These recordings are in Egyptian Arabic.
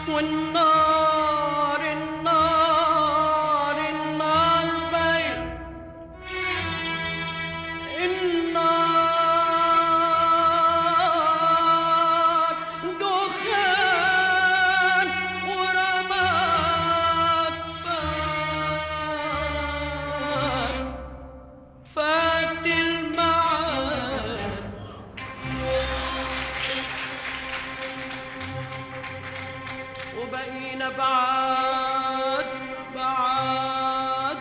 والنار النار النار بيت النار دخان ورماد فات فات المعاد وبقينا بعاد بعاد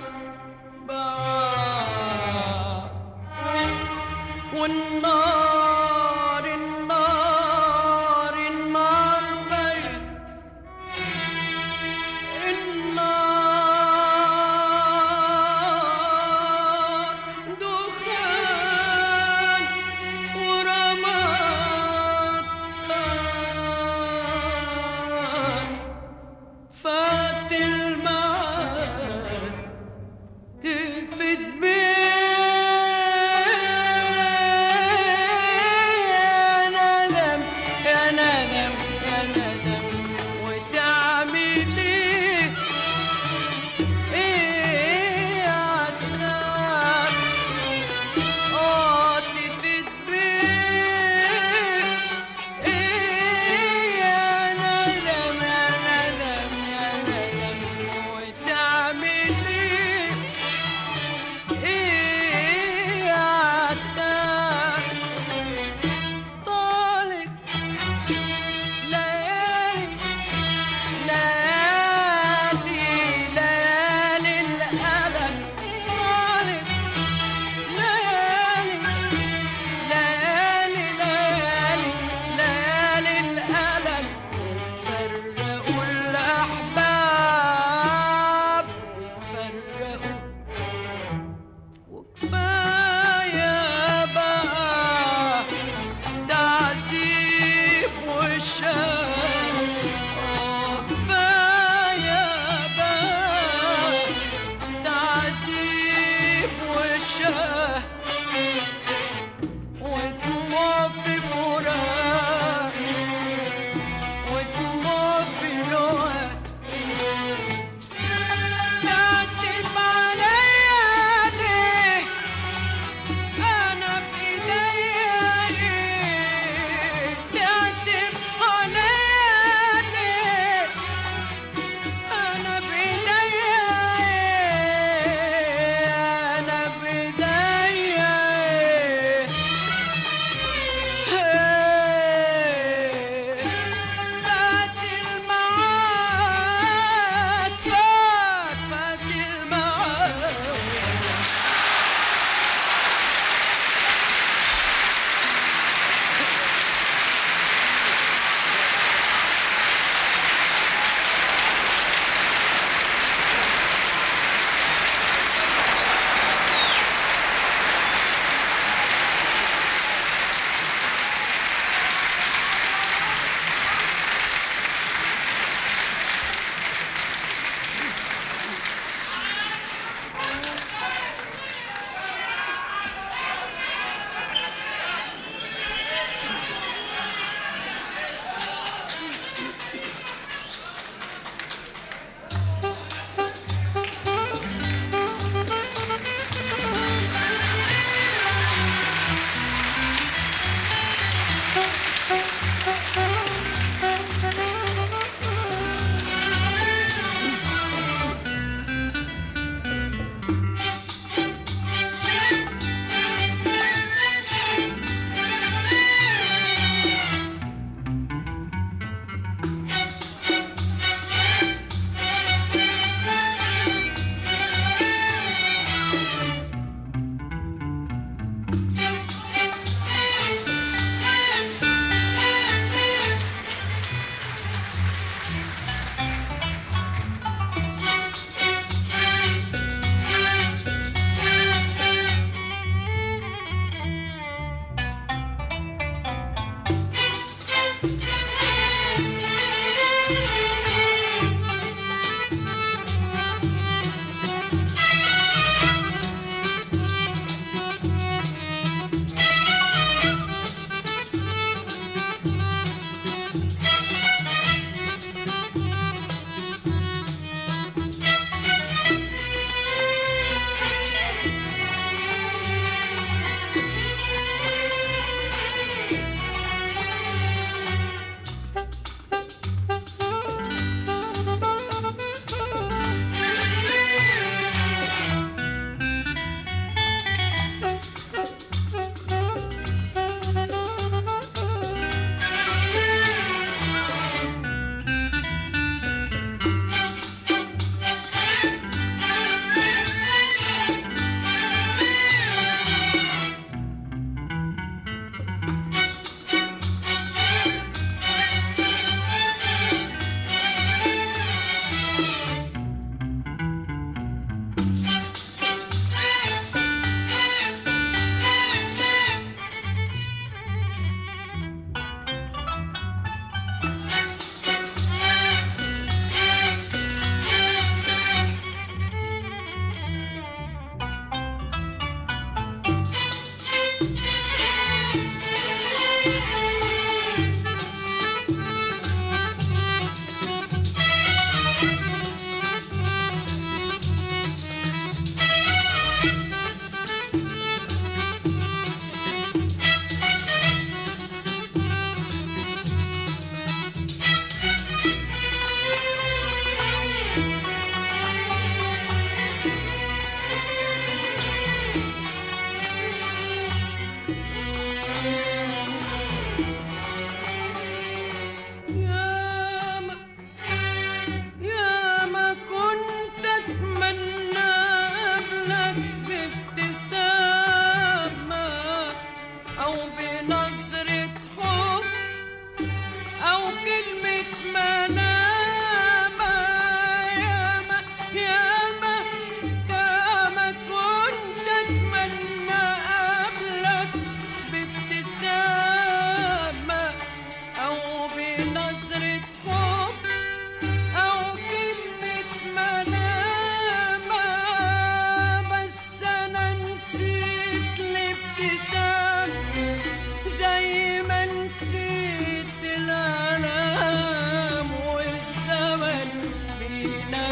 بعاد والنار النار النار بيت النار دخان ورماد فات فات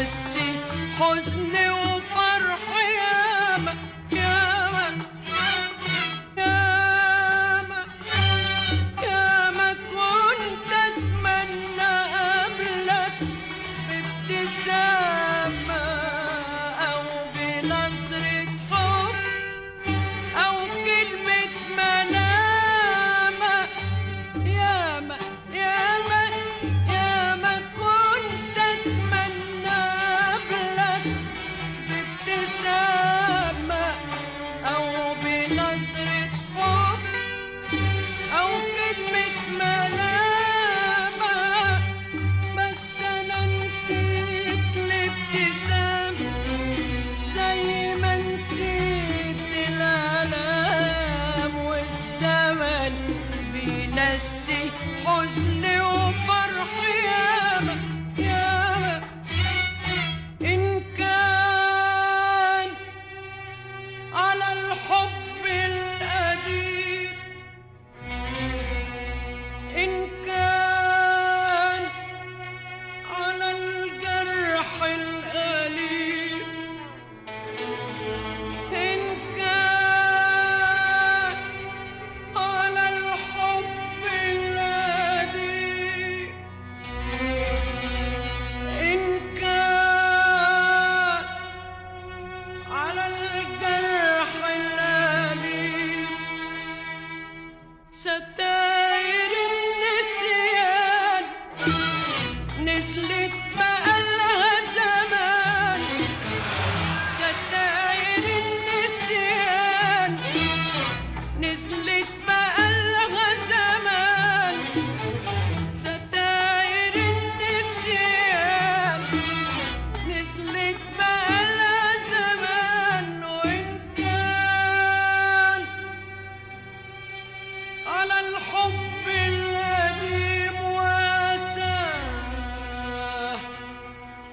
بينسي حزن وفرح ياما ياما ياما ياما كنت اتمنى قبلك بابتسامة أو بنظرة حب أو كلمة ملامة ياما ياما ياما كنت أتمنى قبلك بابتسامة أو بنظرة حب أو كلمة ملامة بس أنا نسيت الابتسامة زي ما نسيت الآلام والزمن بينسي حزن وفرح ياما ياما إن كان على الحب القديم إن كان على الجرح الأليم إن كان على الحب القديم إن كان على الجرح الأليم ستاير النسيان نزلت بقالها زمان ستاير النسيان نزلت بقالها زمان ستاير النسيان نزلت بقالها زمان وإن كان على الحب القديم واساه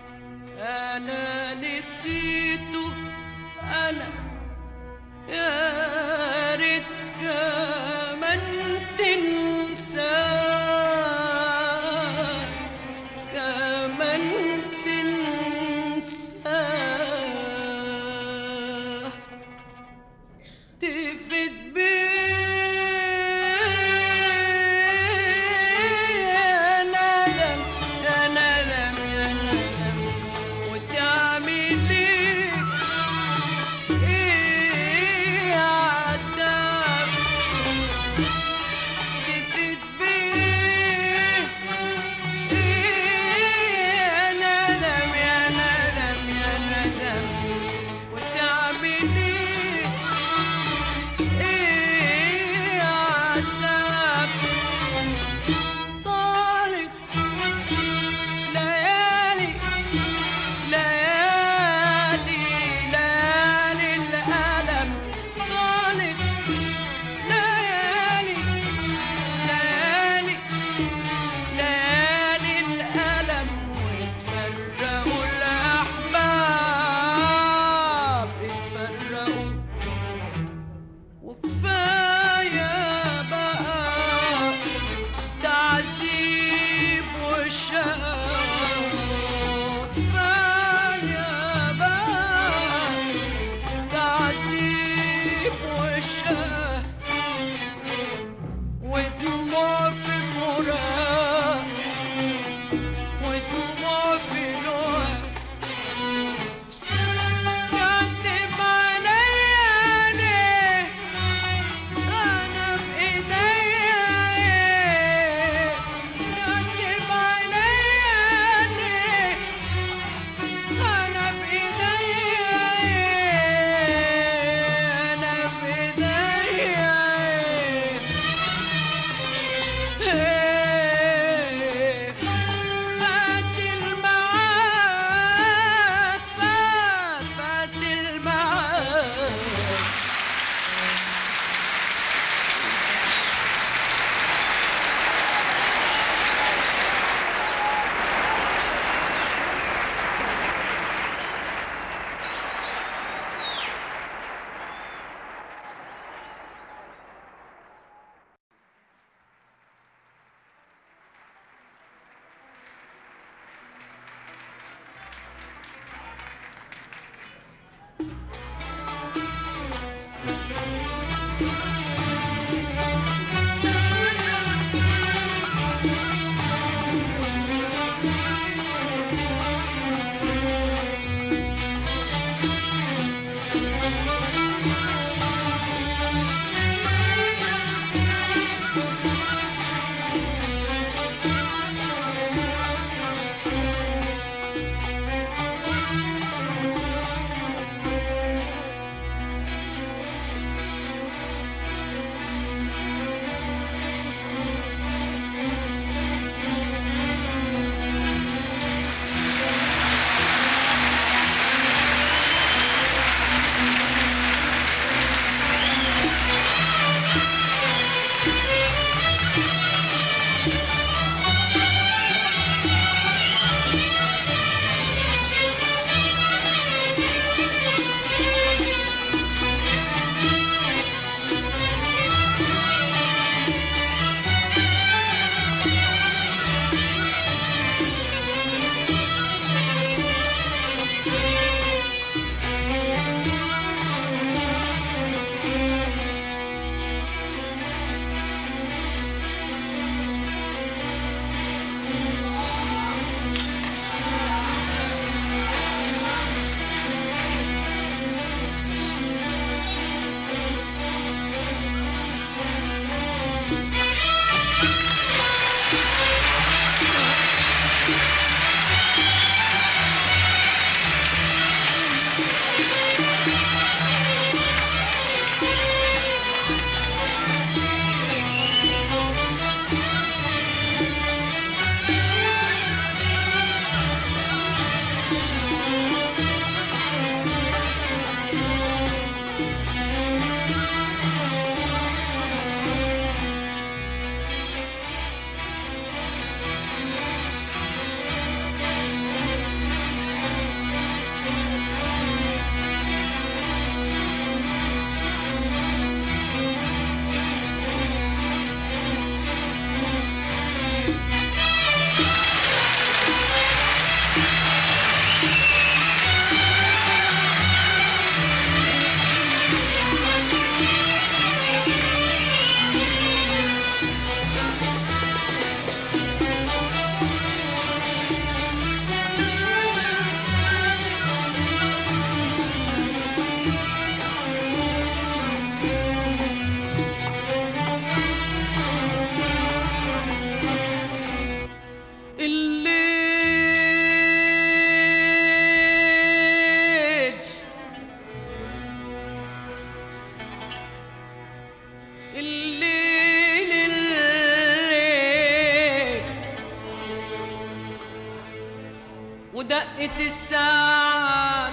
ودقة الساعات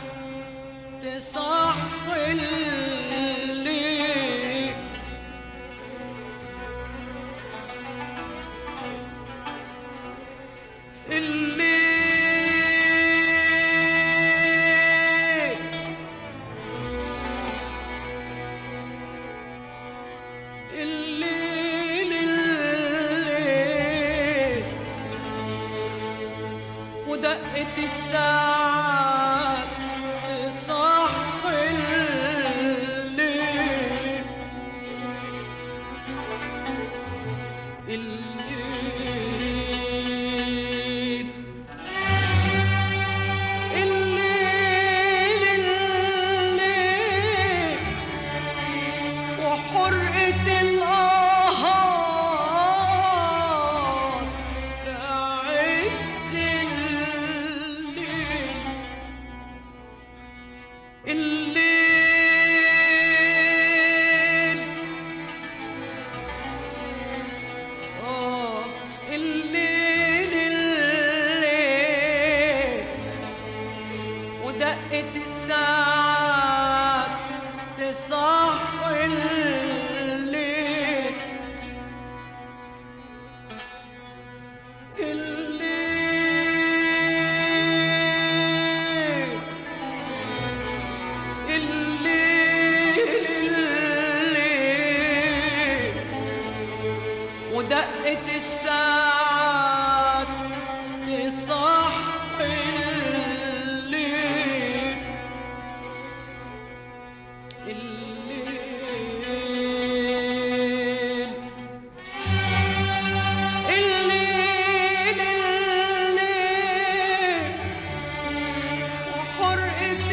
تصحي الليل الليل الليل الليل ودقة الساعات تصحي الليل الليل الليل الليل وحرقة القهار في عز الليل الليل آه الليل الليل ودقة الساعات تصحي الليل الليل الليل الليل ودقة الساعات تصحي الليل الليل الليل الليل وحرقة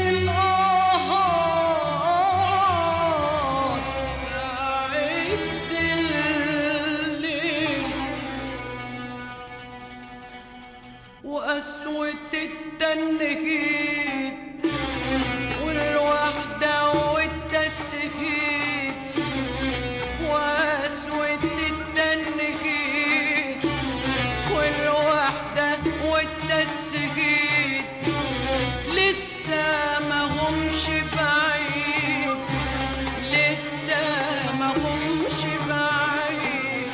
القهار في عز الليل وقسوة التنهيد والوحدة والتسهيد وقسوة التنهيد والوحدة والتسهيد لسه ما همش بعيد لسه ما همش بعيد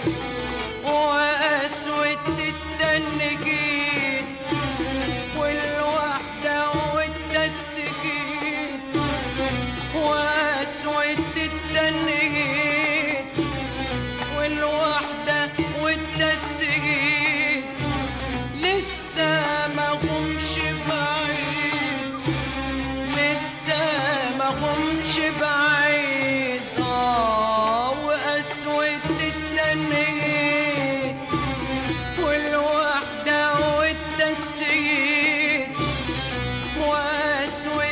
وقسوة التنجيد والوحدة والتسجيل وقسوة التنجيد والوحدة والتسجيل لسه ما همش بعيد لسه ما همش بعيد آه وقسوة التنجيد والوحدة والتسجيل وقسوة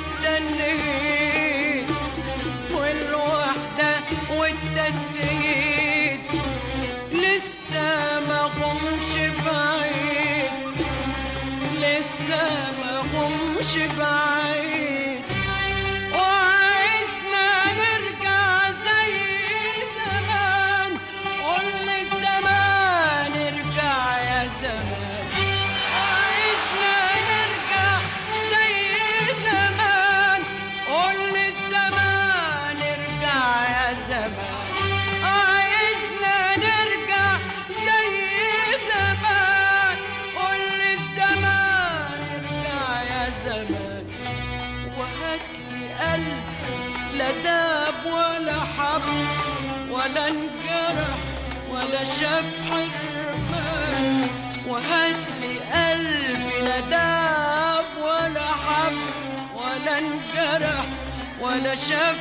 التنجيد والوحدة والتسجيل لسه ما همش بعيد لسه ما همش بعيد وعايزنا نرجع زي زمان قول الزمان ارجع يا زمان عايزنا نرجع زي زمان قول الزمان ارجع يا زمان عايزنا نرجع زي زمان قول الزمان ارجع يا زمان وهات لي قلب لا داب ولا حب ولا انجرح ولا شاف حرمان وهات لي قلبي لا داب ولا حب ولا انجرح ولا شاف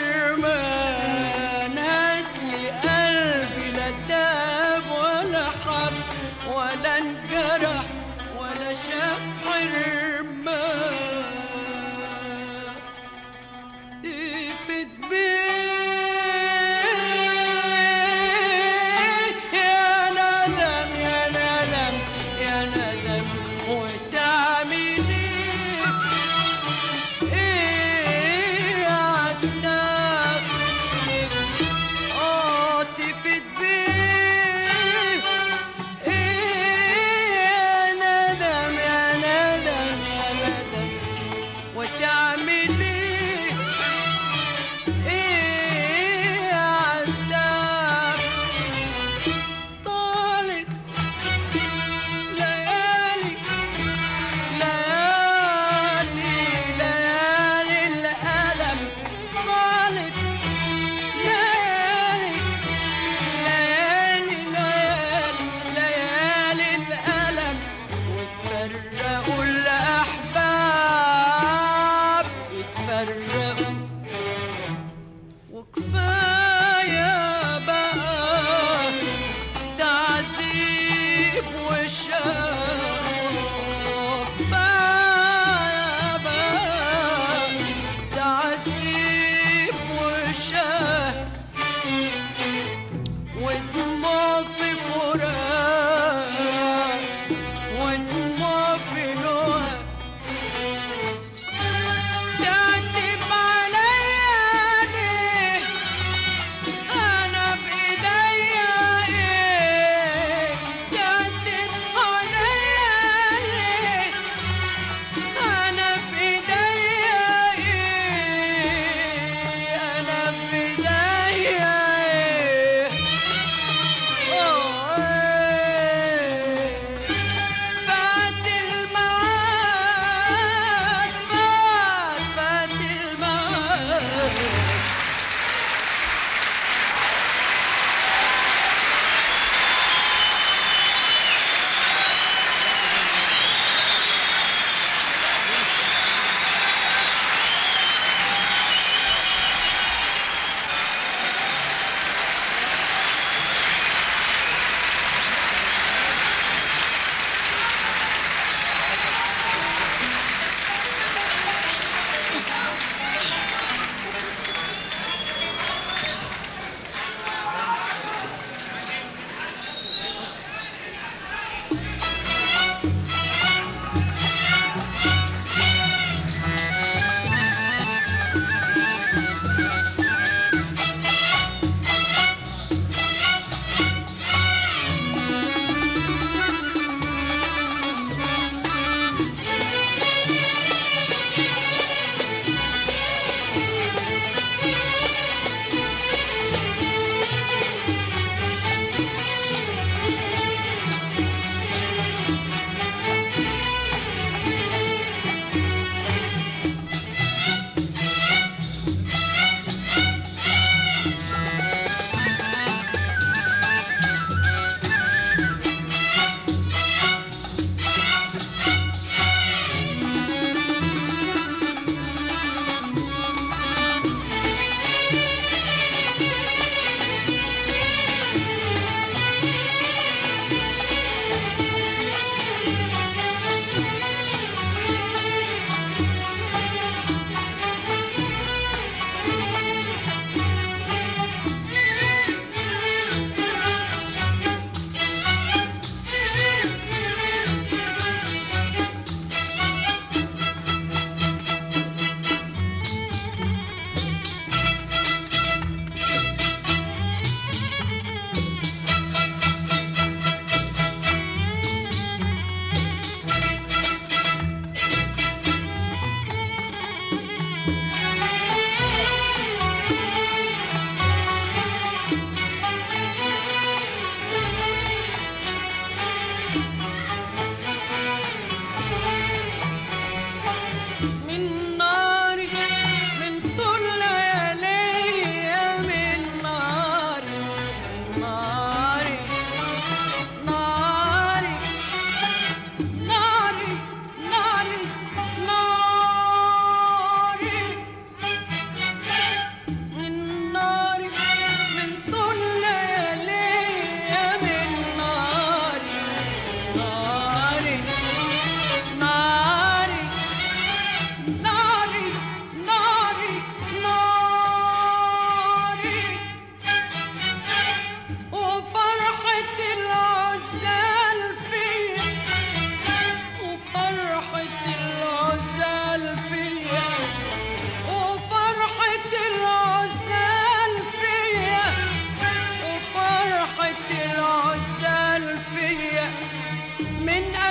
حرمان هات لي قلبي لا داب ولا حب ولا انجرح ولا شاف حرمان تفت بيه يا ندم يا ندم يا ندم وتعمل ايه ايه عالدم اه تفت بيه ايه يا ندم يا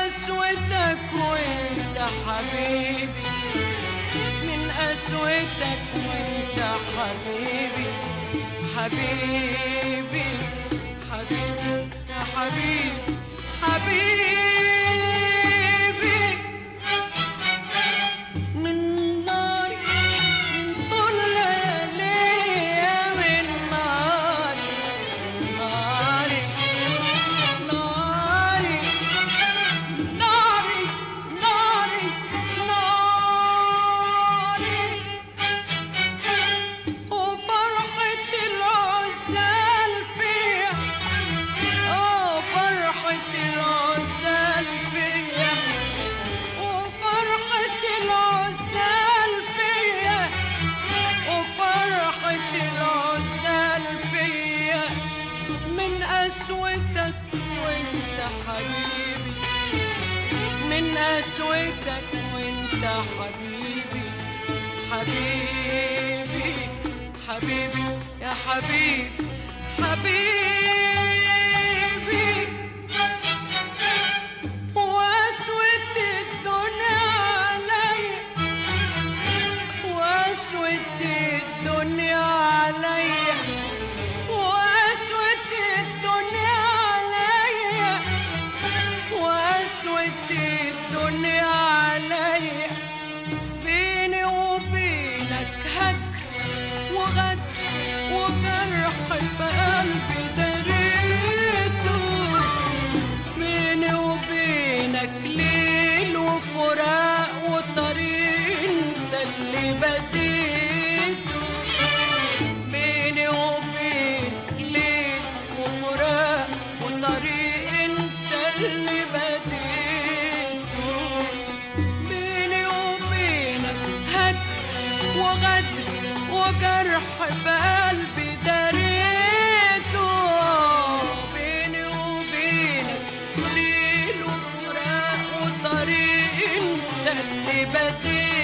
قسوتك وانت حبيبي من قسوتك وانت حبيبي حبيبي حبيبي يا حبيبي حبيبي من نار من طول ليا من ناري ناري ناري ناري ناري ناري وفرحة العزال فيها اه فرحة العزال فيا وفرحة العزال فيا وفرحة العزال فيا من قسوتك وانت حبيبي من قسوتك وانت حبيبي حبيبي حبيبي يا حبيبي حبيبي واسود الدنيا عليا واسود الدنيا عليا واسود الدنيا عليا واسود الدنيا عليا بيني وبينك هجر وغدر وجرح في قلبي دريته بيني وبينك ليل وفراق وطريق انت اللي بديته بيني وبينك ليل وفراق وطريق انت اللي بديته بيني وبينك هجر وغدر وجرح في قلبي دريته بيني وبينك ليل وفراق وطريق انت اللي بديته